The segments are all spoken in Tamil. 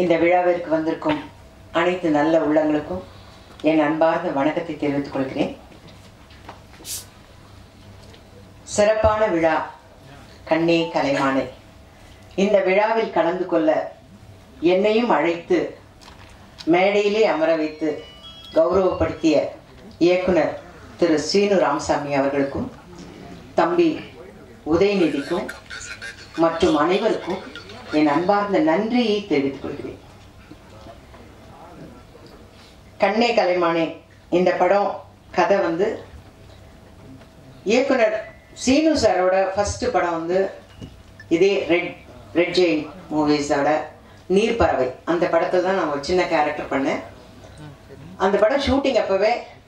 இந்த விழாவிற்கு வந்திருக்கும் அனைத்து நல்ல உள்ளங்களுக்கும் என் அன்பார்ந்த வணக்கத்தை தெரிவித்துக் கொள்கிறேன் சிறப்பான விழா கண்ணே கலைமானே இந்த விழாவில் கலந்து கொள்ள என்னையும் அழைத்து மேடையிலே அமர வைத்து கௌரவப்படுத்திய இயக்குனர் திரு சீனு ராமசாமி அவர்களுக்கும் தம்பி உதயநிதிக்கும் மற்றும் அனைவருக்கும் என் அன்பார்ந்த நன்றியை தெரிவித்துக் கொள்கிறேன் கண்ணே கலைமானே இந்த படம் கதை வந்து இயக்குனர் சீனு சாரோட ஃபர்ஸ்ட் படம் வந்து இதே ரெட் ரெட் ஜெயின் மூவிஸோட நீர்ப்பறவை அந்த படத்தில் தான் நான் ஒரு சின்ன கேரக்டர் பண்ணேன் அந்த படம் ஷூட்டிங் அப்போவே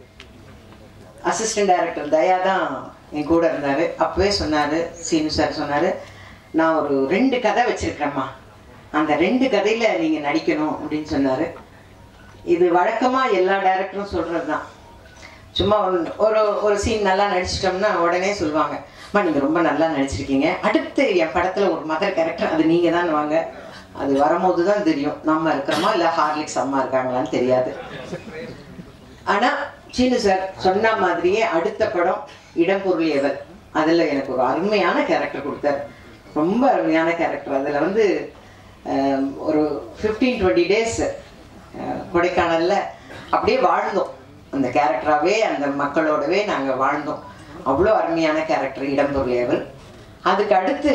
அசிஸ்டன்ட் டைரக்டர் தயா தான் என் கூட இருந்தார் அப்போவே சொன்னார் சீனு சார் சொன்னார் நான் ஒரு ரெண்டு கதை வச்சிருக்கிறேம்மா அந்த ரெண்டு கதையில் நீங்கள் நடிக்கணும் அப்படின்னு சொன்னார் இது வழக்கமாக எல்லா டைரக்டரும் சொல்கிறது தான் சும்மா ஒரு- ஒரு ஒரு சீன் நல்லா நடிச்சிட்டோம்னா உடனே சொல்லுவாங்க அம்மா நீங்கள் ரொம்ப நல்லா நடிச்சிருக்கீங்க அடுத்து என் படத்தில் ஒரு மதர் கேரக்டர் அது நீங்கள் தான் வாங்க அது வரும்போது தான் தெரியும் நம்ம இருக்கிறோமா இல்லை ஹார்லிக்ஸ் அம்மா இருக்காங்களான்னு தெரியாது ஆனா சீனு சார் சொன்ன மாதிரியே அடுத்த படம் இடம் பொருள் எவர் அதுல எனக்கு ஒரு அருமையான கேரக்டர் கொடுத்தாரு ரொம்ப அருமையான கேரக்டர் அதுல வந்து ஆம், ஒரு ஃபிஃப்டீன் டுவெண்ட்டி டேஸ் கொடைக்கானல்ல அப்படியே வாழ்ந்தோம் அந்த கேரக்டராகவே அந்த மக்களோடவே நாங்க வாழ்ந்தோம் அவ்வளோ அருமையான கேரக்டர் இடம் பொருள் எவர் அதுக்கு அடுத்து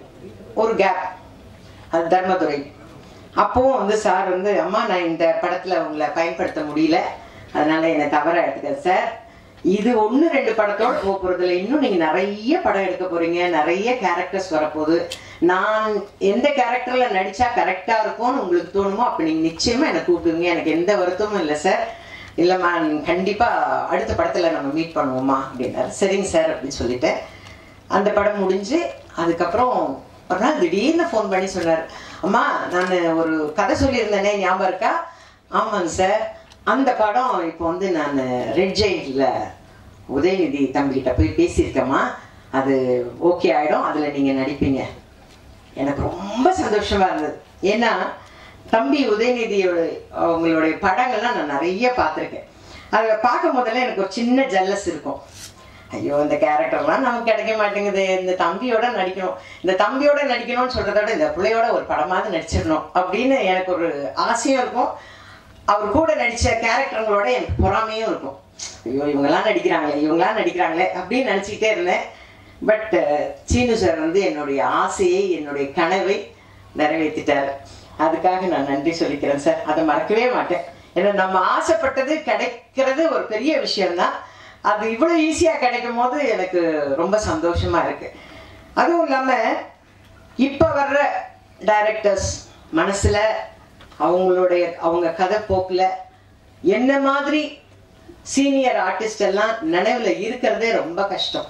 ஒரு கேப் அது தர்மதுரை அப்பவும் வந்து சார் வந்து அம்மா நான் இந்த படத்துல உங்களை பயன்படுத்த முடியல அதனால என்னை தவற எடுத்துக்க சார் இது ஒன்று ரெண்டு படத்தோட போக போறதுல இன்னும் நீங்க நிறைய படம் எடுக்க போறீங்க நிறைய கேரக்டர்ஸ் வரப்போகுது நான் எந்த கேரக்டர்ல நடிச்சா கரெக்டா இருக்கும்னு உங்களுக்கு தோணுமோ அப்ப நீங்க நிச்சயமா என்னை கூப்பிடுவீங்க எனக்கு எந்த வருத்தமும் இல்லை சார் இல்லைம்மா கண்டிப்பா அடுத்த படத்துல நம்ம மீட் பண்ணுவோமா அப்படின்னாரு சரிங்க சார் அப்படின்னு சொல்லிட்டேன் அந்த படம் முடிஞ்சு அதுக்கப்புறம் ஒரு நாள் திடீர்னு ஃபோன் பண்ணி சொன்னார் அம்மா நான் ஒரு கதை சொல்லியிருந்தேனே ஞாபகம் இருக்கா ஆமாங்க சார் அந்த படம் இப்போ வந்து நான் ரெட் ஜெயிண்டில் உதயநிதி தம்பிகிட்ட போய் பேசியிருக்கேம்மா அது ஓகே ஆகிடும் அதில் நீங்கள் நடிப்பீங்க எனக்கு ரொம்ப சந்தோஷமா இருந்தது ஏன்னா தம்பி உதயநிதியோட அவங்களுடைய படங்கள்லாம் நான் நிறைய பார்த்துருக்கேன் அதை பார்க்கும் போதெல்லாம் எனக்கு ஒரு சின்ன ஜல்லஸ் இருக்கும் ஐயோ இந்த கேரக்டர்லாம் நமக்கு கிடைக்க மாட்டேங்குது இந்த தம்பியோட நடிக்கணும் இந்த தம்பியோட நடிக்கணும்னு சொல்றத விட இந்த பிள்ளையோட ஒரு படமாவது நடிச்சிடணும் அப்படின்னு எனக்கு ஒரு ஆசையும் இருக்கும் அவர் கூட நடிச்ச கேரக்டருங்களோட எனக்கு பொறாமையும் இருக்கும் ஐயோ இவங்கெல்லாம் நடிக்கிறாங்களே இவங்கெல்லாம் நடிக்கிறாங்களே அப்படின்னு நினச்சிக்கிட்டே இருந்தேன் பட் சீனு சார் வந்து என்னுடைய ஆசையை என்னுடைய கனவை நிறைவேற்றிட்டார் அதுக்காக நான் நன்றி சொல்லிக்கிறேன் சார் அதை மறக்கவே மாட்டேன் ஏன்னா நம்ம ஆசைப்பட்டது கிடைக்கிறது ஒரு பெரிய விஷயம்தான் அது இவ்வளோ ஈஸியாக கிடைக்கும் போது எனக்கு ரொம்ப சந்தோஷமா இருக்கு அதுவும் இல்லாமல் இப்போ வர்ற டைரக்டர்ஸ் மனசுல அவங்களுடைய அவங்க கதை போக்குல என்ன மாதிரி சீனியர் ஆர்டிஸ்ட் எல்லாம் நினைவுல இருக்கிறதே ரொம்ப கஷ்டம்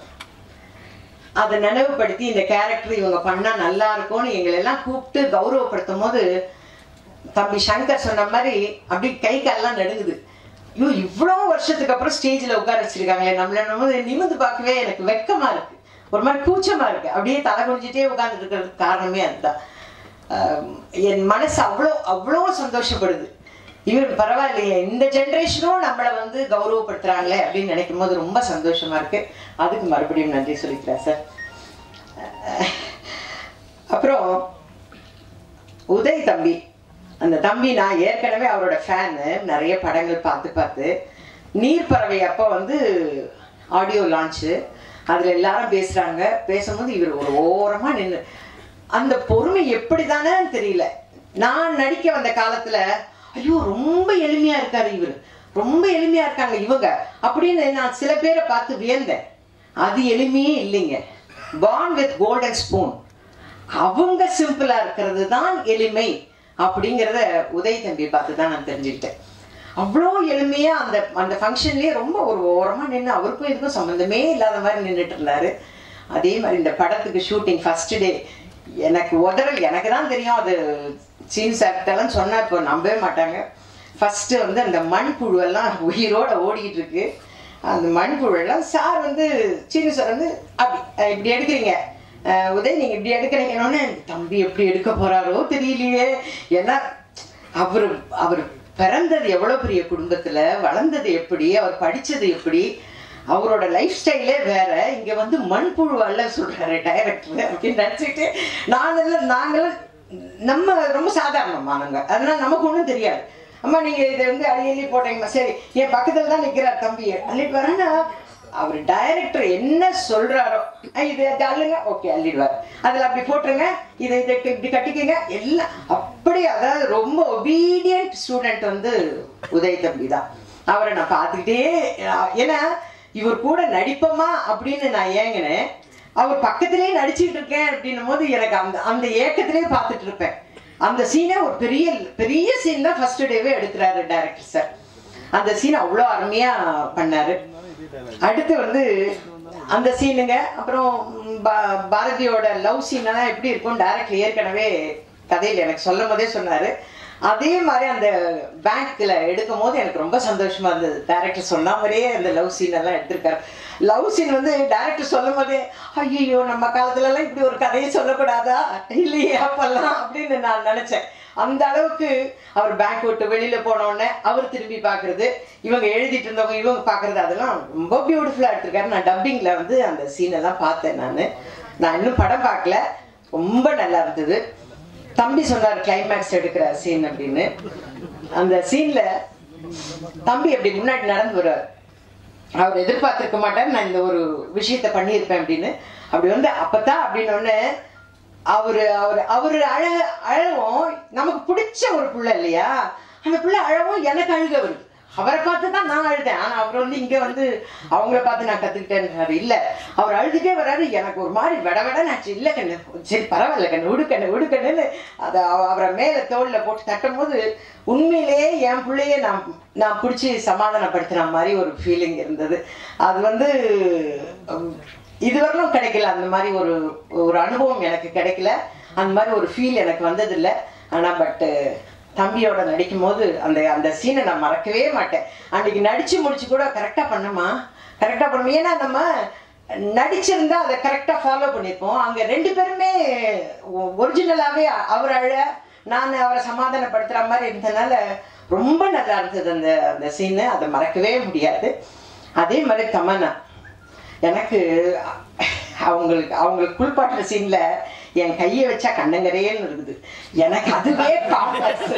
அதை நினைவுபடுத்தி இந்த கேரக்டர் இவங்க பண்ணா நல்லா இருக்கும்னு எங்களை எல்லாம் கூப்பிட்டு கௌரவப்படுத்தும் போது தம்பி சங்கர் சொன்ன மாதிரி அப்படி கை காலெல்லாம் நடுங்குது ஐயோ இவ்வளோ வருஷத்துக்கு அப்புறம் ஸ்டேஜில் உட்கார வச்சிருக்காங்களே நம்மள போது நிமிந்து பார்க்கவே எனக்கு வெக்கமா இருக்கு ஒரு மாதிரி கூச்சமா இருக்கு அப்படியே தலை குனிஞ்சிட்டே உட்கார்ந்துட்டு இருக்கிறதுக்கு காரணமே அதுதான் ஆம், என் மனசு அவ்வளோ அவ்வளோ சந்தோஷப்படுது இவர் பரவாயில்லையே இந்த ஜென்ரேஷனும் நம்மளை வந்து கௌரவப்படுத்துறாங்களே அப்படின்னு நினைக்கும் போது ரொம்ப சந்தோஷமா இருக்கு அதுக்கு மறுபடியும் நன்றி சொல்லிக்கிறேன் சார் அப்புறம் உதய் தம்பி அந்த தம்பி நான் ஏற்கனவே அவரோட ஃபேனு நிறைய படங்கள் பார்த்து பார்த்து நீர்ப்பறவை அப்போ வந்து ஆடியோ லான்ச்சு அதில் எல்லாரும் பேசுகிறாங்க பேசும்போது இவர் ஒரு ஓரமாக நின்று அந்த பொறுமை எப்படி தெரியல நான் நடிக்க வந்த காலத்தில் ஐயோ ரொம்ப எளிமையாக இருக்காரு இவர் ரொம்ப எளிமையாக இருக்காங்க இவங்க அப்படின்னு நான் சில பேரை பார்த்து வியந்தேன் அது எளிமையே இல்லைங்க பார்ன் வித் கோல்டன் ஸ்பூன் அவங்க சிம்பிளா இருக்கிறது தான் எளிமை அப்படிங்கிறத உதய் தம்பி பார்த்து தான் நான் தெரிஞ்சுக்கிட்டேன் அவ்வளோ எளிமையா அந்த அந்த ஃபங்க்ஷன்லயே ரொம்ப ஒரு ஓரமா நின்று அவருக்கும் இதுக்கும் சம்மந்தமே இல்லாத மாதிரி நின்றுட்டு இருந்தாரு அதே மாதிரி இந்த படத்துக்கு ஷூட்டிங் ஃபர்ஸ்ட் டே எனக்கு உதறல் எனக்கு தான் தெரியும் அது சீன் சாப்பிட்டெல்லாம் சொன்னா இப்போ நம்பவே மாட்டாங்க ஃபர்ஸ்ட் வந்து அந்த மண்புழுவெல்லாம் உயிரோட ஓடிக்கிட்டு இருக்கு அந்த மண்புழுவெல்லாம் சார் வந்து சீனு சார் வந்து அப்படி அஹ் இப்படி எடுக்கிறீங்க அஹ் உதய் நீங்க இப்படி எடுக்கிறீங்கன்னு தம்பி எப்படி எடுக்க போறாரோ தெரியலையே ஏன்னா அவர் அவர் பிறந்தது எவ்வளவு பெரிய குடும்பத்துல வளர்ந்தது எப்படி அவர் படிச்சது எப்படி அவரோட லைஃப் ஸ்டைலே வேற இங்க வந்து மண்புழு அல்ல சொல்றாரு டைரக்டர் அப்படின்னு நினைச்சிட்டு நாங்கெல்லாம் நாங்கெல்லாம் நம்ம ரொம்ப சாதாரணமானவங்க அதனால நமக்கு ஒன்றும் தெரியாது அம்மா நீங்க இதை வந்து அள்ளி அள்ளி போட்டீங்கம்மா சரி என் பக்கத்துல தான் நிக்கிறார் தம்பி அள்ளிட்டு வரேன்னா அவர் டைரக்டர் என்ன சொல்றாரோ அஹ் இது இது அள்ளுங்க ஓகே அள்ளிடுவார் அதுல அப்படி போட்டுருங்க இதை இதை இப்படி கட்டிக்கங்க எல்லாம் அப்படி அதாவது ரொம்ப ஒபீடியன்ட் ஸ்டூடெண்ட் வந்து உதய் தம்பி தான் அவரை நான் பார்த்துக்கிட்டே அஹ் ஏன்னா இவர் கூட நடிப்போமா அப்படின்னு நான் ஏங்கினேன் அவர் பக்கத்திலேயே நடிச்சிட்டு இருக்கேன் அப்படின்னும் போது எனக்கு அந்த அந்த ஏக்கத்திலே பார்த்துட்டு இருப்பேன் அந்த சீனை ஒரு பெரிய பெரிய சீன் தான் ஃபர்ஸ்ட் டேவே எடுக்கிறாரு டைரக்டர் சார் அந்த சீன் அவ்வளோ அருமையா பண்ணாரு அடுத்து வந்து அந்த சீனுங்க அப்புறம் ம், பா- பாரதியோட லவ் சீனெல்லாம் எப்படி இருக்கும் டைரக்டர் ஏற்கனவே கதையில் எனக்கு சொல்லும் போதே சொன்னாரு அதே மாதிரி அந்த பேங்க்ல எடுக்கும் போது எனக்கு ரொம்ப சந்தோஷமா இருந்தது டைரக்டர் சொன்ன மாதிரியே அந்த லவ் சீன் எல்லாம் எடுத்திருக்காரு லவ் சீன் வந்து டைரக்டர் சொல்லும் போதே ஐயோ நம்ம காலத்துல எல்லாம் இப்படி ஒரு கதையை சொல்லக்கூடாதா இல்லையே அப்பெல்லாம் அப்படின்னு நான் நினைச்சேன் அந்த அளவுக்கு அவர் பேங்க் விட்டு வெளியில போன உடனே அவர் திரும்பி பாக்குறது இவங்க எழுதிட்டு இருந்தவங்க இவங்க பாக்குறது அதெல்லாம் ரொம்ப பியூட்டிஃபுல்லா எடுத்திருக்காரு நான் டப்பிங்ல வந்து அந்த சீன் எல்லாம் பார்த்தேன் நான் நான் இன்னும் படம் பார்க்கல ரொம்ப நல்லா இருந்தது தம்பி சொன்னார் கிளைமேக்ஸ் எடுக்கிற சீன் அப்படின்னு அந்த சீன்ல தம்பி அப்படி முன்னாடி நடந்து வருவார் அவர் எதிர்பார்த்திருக்க மாட்டார் நான் இந்த ஒரு விஷயத்த பண்ணியிருப்பேன் அப்படின்னு அப்படி வந்து அப்பதான் அப்படின்னு ஒண்ணு அவரு அவர் அவரு அழ அழவும் நமக்கு பிடிச்ச ஒரு புள்ள இல்லையா அந்த புள்ள அழவும் எனக்கு அழுக வருது அவரை பார்த்து தான் நான் அழுதேன் ஆனா அவர் வந்து இங்க வந்து அவங்கள பார்த்து நான் கத்துக்கிட்டேன்றாரு இல்ல அவர் அழுதுட்டே வராரு எனக்கு ஒரு மாதிரி விட விட நாச்சு இல்ல கண்ணு சரி பரவாயில்ல கண்ணு விடுக்கண்ணு விடுக்கண்ணுன்னு அதை அவ- அவரை மேல தோல்ல போட்டு தட்டும் போது உண்மையிலேயே என் பிள்ளைய நான் நான் பிடிச்சி சமாதானப்படுத்தின மாதிரி ஒரு ஃபீலிங் இருந்தது அது வந்து உம், இதுவரையிலும் கிடைக்கல அந்த மாதிரி ஒரு ஒரு அனுபவம் எனக்கு கிடைக்கல அந்த மாதிரி ஒரு ஃபீல் எனக்கு வந்ததில்ல ஆனா பட்டு தம்பியோட நடிக்கும் போது அந்த அந்த சீனை நான் மறக்கவே மாட்டேன் அன்னைக்கு நடிச்சு முடிச்சு கூட கரெக்டா பண்ணுமா கரெக்டா பண்ணுமா ஏன்னா நம்ம நடிச்சிருந்தா அதை கரெக்டா ஃபாலோ பண்ணியிருப்போம் அங்க ரெண்டு பேருமே ஒரிஜினலாவே அவர் அழ நான் அவரை சமாதானப்படுத்துற மாதிரி இருந்ததுனால ரொம்ப நல்லா இருந்தது அந்த அந்த சீனு அதை மறக்கவே முடியாது அதே மாதிரி தமன்னா எனக்கு அவங்களுக்கு அவங்களுக்கு குளிப்பாட்டுற சீன்ல என் கையை வச்சா கண்ணங்கரேன்னு இருக்குது எனக்கு அதுவே காம்ப்ளெக்ஸ்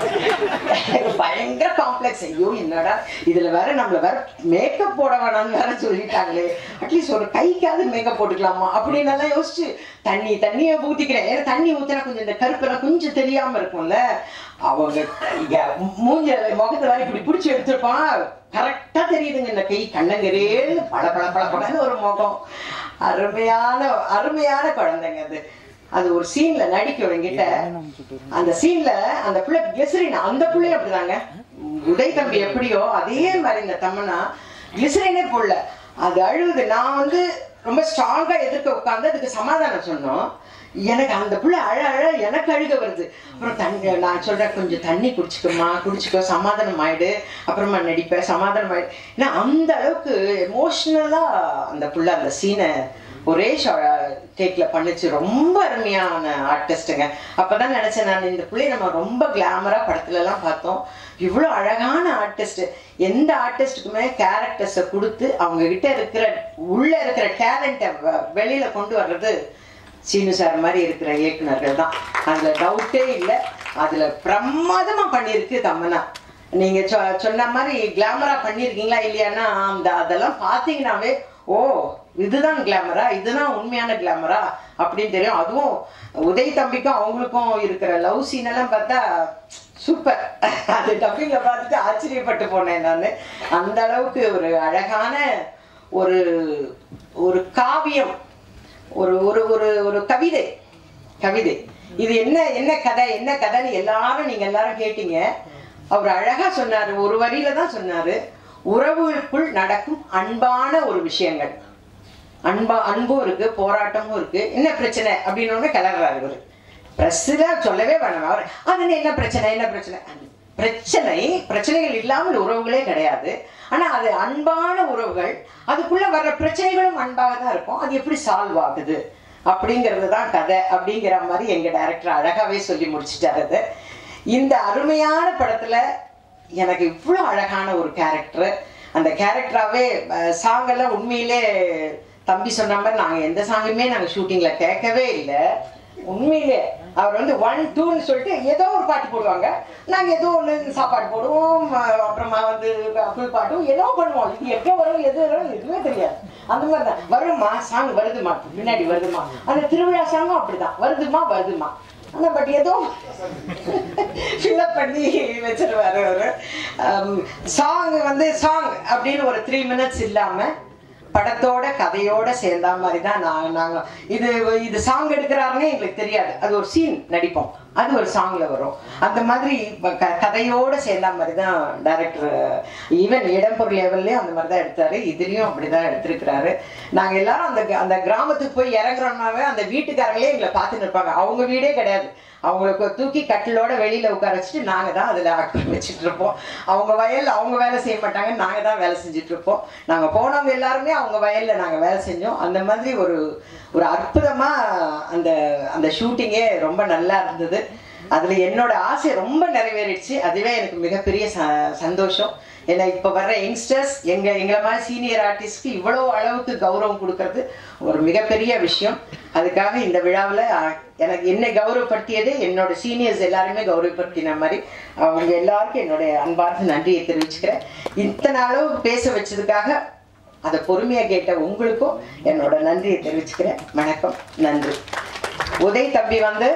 பயங்கர காம்ப்ளெக்ஸ் ஐயோ என்னடா இதுல வேற நம்மள வேற மேக்கப் போட வேணாம்னு வேற சொல்லிட்டாங்களே அட்லீஸ்ட் ஒரு கைக்காவது மேக்கப் போட்டுக்கலாமா அப்படின்னு எல்லாம் யோசிச்சு தண்ணி தண்ணியை ஊத்திக்கிறேன் ஏன்னா தண்ணி ஊத்தினா கொஞ்சம் இந்த கருப்பெல்லாம் கொஞ்சம் தெரியாம இருக்கும்ல அவங்க இங்க மூஞ்ச முகத்தை வேற இப்படி பிடிச்சி எடுத்திருப்பான் கரெக்டா தெரியுதுங்க இந்த கை கண்ணங்கரேன்னு பல பல பல பலன்னு ஒரு முகம் அருமையான அருமையான குழந்தைங்க அது அது ஒரு சீன்ல நடிக்கும் என்கிட்ட அந்த சீன்ல அந்த பிள்ளை கிளிசரின் அந்த பிள்ளையும் அப்படிதாங்க உதய் தம்பி எப்படியோ அதே மாதிரி இந்த தம்மனா கிளிசரினே போடல அது அழுகுது நான் வந்து ரொம்ப ஸ்ட்ராங்கா எதிர்க்க உட்கார்ந்து அதுக்கு சமாதானம் சொன்னோம் எனக்கு அந்த புள்ள அழ அழ எனக்கு அழுக வருது அப்புறம் தண்ணி நான் சொல்றேன் கொஞ்சம் தண்ணி குடிச்சுக்கோமா குடிச்சுக்கோ சமாதானம் ஆயிடு அப்புறமா நடிப்பேன் சமாதானம் ஆயிடு ஏன்னா அந்த அளவுக்கு எமோஷ்னலா அந்த புள்ள அந்த சீனை ஒரே டேக்ல பண்ணுச்சு ரொம்ப அருமையான ஆர்டிஸ்ட்டுங்க அப்பதான் நினைச்சேன் நான் இந்த பிள்ளை நம்ம ரொம்ப கிளாமரா படத்துல எல்லாம் பார்த்தோம் இவ்வளோ அழகான ஆர்டிஸ்ட் எந்த ஆர்டிஸ்டுக்குமே கேரக்டர்ஸை கொடுத்து அவங்க கிட்ட இருக்கிற உள்ள இருக்கிற டேலண்ட்டை வெளியில கொண்டு வர்றது சீனு சார் மாதிரி இருக்கிற இயக்குனர்கள் தான் அதுல டவுட்டே இல்லை அதுல பிரமாதமா பண்ணியிருக்கு தமன்னா நீங்க சொ- சொன்ன மாதிரி கிளாமரா பண்ணியிருக்கீங்களா இல்லையான்னா அந்த அதெல்லாம் பார்த்தீங்கன்னாவே ஓ இதுதான் கிளாமரா இதுதான் உண்மையான கிளாமரா அப்படின்னு தெரியும் அதுவும் உதய் தம்பிக்கும் அவங்களுக்கும் இருக்கிற லவ் சீன் எல்லாம் பார்த்தா சூப்பர் அது டப்பிங்ல பார்த்துட்டு ஆச்சரியப்பட்டு போனேன் நான் அந்த அளவுக்கு ஒரு அழகான ஒரு ஒரு காவியம் ஒரு ஒரு ஒரு ஒரு கவிதை கவிதை இது என்ன என்ன கதை என்ன கதைன்னு எல்லாரும் நீங்க எல்லாரும் கேட்டீங்க அவர் அழகா சொன்னாரு ஒரு வரியில தான் சொன்னாரு உறவுகளுக்குள் நடக்கும் அன்பான ஒரு விஷயங்கள் அன்பா அன்பும் இருக்கு போராட்டமும் இருக்கு என்ன பிரச்சனை அப்படின்னு கிளறாரு இவரு பிரஸ்ல சொல்லவே வேணாம் அவர் அது என்ன பிரச்சனை என்ன பிரச்சனை பிரச்சனை பிரச்சனைகள் இல்லாமல் உறவுகளே கிடையாது ஆனா அது அன்பான உறவுகள் அதுக்குள்ள வர்ற பிரச்சனைகளும் அன்பாக தான் இருக்கும் அது எப்படி சால்வ் ஆகுது அப்படிங்கிறது தான் கதை அப்படிங்கிற மாதிரி எங்க டைரக்டர் அழகாவே சொல்லி முடிச்சிட்டாரு அது இந்த அருமையான படத்துல எனக்கு இவ்வளோ அழகான ஒரு கேரக்டர் அந்த கேரக்டராகவே சாங்கெல்லாம் உண்மையிலே தம்பி சொன்ன மாதிரி நாங்கள் எந்த சாங்குமே நாங்கள் ஷூட்டிங்கில் கேட்கவே இல்லை உண்மையிலே அவர் வந்து ஒன் டூன்னு சொல்லிட்டு ஏதோ ஒரு பாட்டு போடுவாங்க நாங்கள் ஏதோ ஒன்று சாப்பாடு போடுவோம் அஹ் அப்புறமா வந்து ஃபுல் பாட்டும் ஏதோ பண்ணுவோம் இது எங்கே வரும் எது வரும் எதுவுமே தெரியாது அந்த மாதிரி தான் வருமா சாங் வருதுமா பின்னாடி வருதுமா அந்த திருவிழா சாங்கும் அப்படிதான் வருதுமா வருதுமா ஆனால் பட் ஏதோ ஃபில்அப் பண்ணி வச்சிருவாரு அவரு சாங் வந்து சாங் அப்படின்னு ஒரு த்ரீ மினிட்ஸ் இல்லாமல் படத்தோட கதையோட சேர்ந்தா மாதிரி தான் நாங்கள் நாங்கள் இது இது சாங் எடுக்கிறாருன்னே எங்களுக்கு தெரியாது அது ஒரு சீன் நடிப்போம் அது ஒரு சாங்ல வரும் அந்த மாதிரி இப்ப க- கதையோட சேர்ந்தா மாதிரி தான் டைரக்டர் ஈவன் இடம்பொருள் லெவல்லையும் அந்த மாதிரி தான் எடுத்தாரு இதுலயும் அப்படிதான் எடுத்திருக்கிறாரு நாங்க எல்லாரும் அந்த க- அந்த கிராமத்துக்கு போய் இறங்குறோம்னாவே அந்த வீட்டுக்காரங்களே எங்களை பார்த்துன்னு இருப்பாங்க அவங்க வீடே கிடையாது அவங்களுக்கு தூக்கி கட்டிலோட வெளியில உட்கார வச்சுட்டு நாங்க தான் அதுல ஆக்டர் வச்சுட்டு இருப்போம் அவங்க வயல்ல அவங்க வேலை செய்ய மாட்டாங்க நாங்க தான் வேலை செஞ்சுட்டு இருப்போம் நாங்க போனவங்க எல்லாருமே அவங்க வயல்ல நாங்க வேலை செஞ்சோம் அந்த மாதிரி ஒரு ஒரு அற்புதமா அந்த அந்த ஷூட்டிங்கே ரொம்ப நல்லா இருந்தது அதுல என்னோட ஆசை ரொம்ப நிறைவேறிடுச்சு அதுவே எனக்கு மிகப்பெரிய ச- சந்தோஷம் ஏன்னா இப்போ வர்ற யங்ஸ்டர்ஸ் எங்க எங்களை மாதிரி சீனியர் ஆர்டிஸ்ட்க்கு இவ்வளோ அளவுக்கு கௌரவம் கொடுக்கறது ஒரு மிகப்பெரிய விஷயம் அதுக்காக இந்த விழாவில் எனக்கு என்னை கௌரவப்படுத்தியது என்னோட சீனியர்ஸ் எல்லாருமே கௌரவப்படுத்தின மாதிரி அவங்க எல்லாருக்கும் என்னுடைய அன்பார்ந்த நன்றியை தெரிவிச்சுக்கிறேன் இத்தனை அளவு பேச வச்சதுக்காக அதை பொறுமையாக கேட்ட உங்களுக்கும் என்னோட நன்றியை தெரிவிச்சுக்கிறேன் வணக்கம் நன்றி உதய் தம்பி வந்து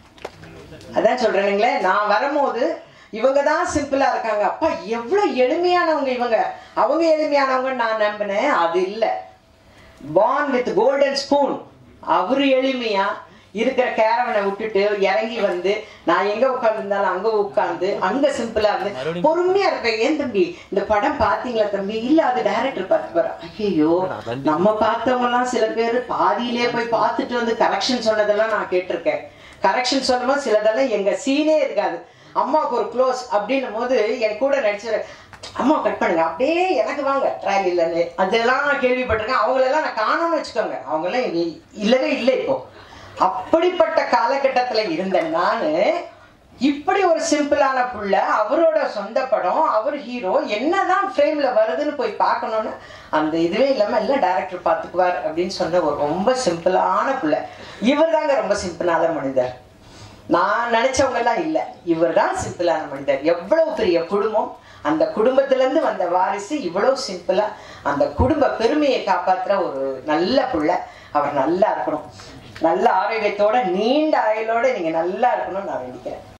அதான் சொல்றேனுங்களே நான் வரும்போது இவங்க தான் சிம்பிளா இருக்காங்க அப்பா எவ்வளவு எளிமையானவங்க இவங்க அவங்க எளிமையானவங்க நான் நம்பினேன் அது இல்லை பார்ன் வித் கோல்டன் ஸ்பூன் அவரு எளிமையா இருக்கிற கேரவனை விட்டுட்டு இறங்கி வந்து நான் எங்க உட்கார்ந்துருந்தாலும் அங்க உட்கார்ந்து அங்க சிம்பிளா இருந்து பொறுமையா இருப்பேன் ஏன் தம்பி இந்த படம் பாத்தீங்களா தம்பி இல்ல அது டைரக்டர் பார்த்து பாரு ஐயோ நம்ம பார்த்தவங்க எல்லாம் சில பேர் பாதியிலே போய் பார்த்துட்டு வந்து கரெக்ஷன் சொன்னதெல்லாம் நான் கேட்டிருக்கேன் கரெக்ஷன் சொல்லும்போது சிலதெல்லாம் எங்க சீனே இருக்காது அம்மாவுக்கு ஒரு க்ளோஸ் அப்படின்னும் போது என் கூட நடிச்ச அம்மா கட் பண்ணுங்க அப்படியே எனக்கு வாங்க ட்ராலி இல்லைன்னு அதெல்லாம் நான் கேள்விப்பட்டிருக்கேன் அவங்களெல்லாம் நான் காணோம்னு வச்சுக்கோங்க அவங்களாம் இனி இல்லவே இல்லை இப்போ அப்படிப்பட்ட காலகட்டத்துல இருந்த நானு இப்படி ஒரு சிம்பிளான புள்ள அவரோட சொந்த படம் அவர் ஹீரோ என்னதான் ஃப்ரேம்ல வருதுன்னு போய் பார்க்கணும்னு அந்த இதுவே இல்லாம இல்ல டைரக்டர் பார்த்துக்குவார் அப்படின்னு சொன்ன ஒரு ரொம்ப சிம்பிளான புள்ள இவர் தாங்க ரொம்ப சிம்பிளான மனிதர் நான் நினைச்சவங்க எல்லாம் இல்ல இவர் தான் சிம்பிளான மனிதர் எவ்வளவு பெரிய குடும்பம் அந்த குடும்பத்துல இருந்து வந்த வாரிசு இவ்வளவு சிம்பிளா அந்த குடும்ப பெருமையை காப்பாத்துற ஒரு நல்ல புள்ள அவர் நல்லா இருக்கணும் நல்ல ஆரோக்கியத்தோட நீண்ட ஆயுளோட நீங்க நல்லா இருக்கணும்னு நான் வேண்டிக்கிறேன்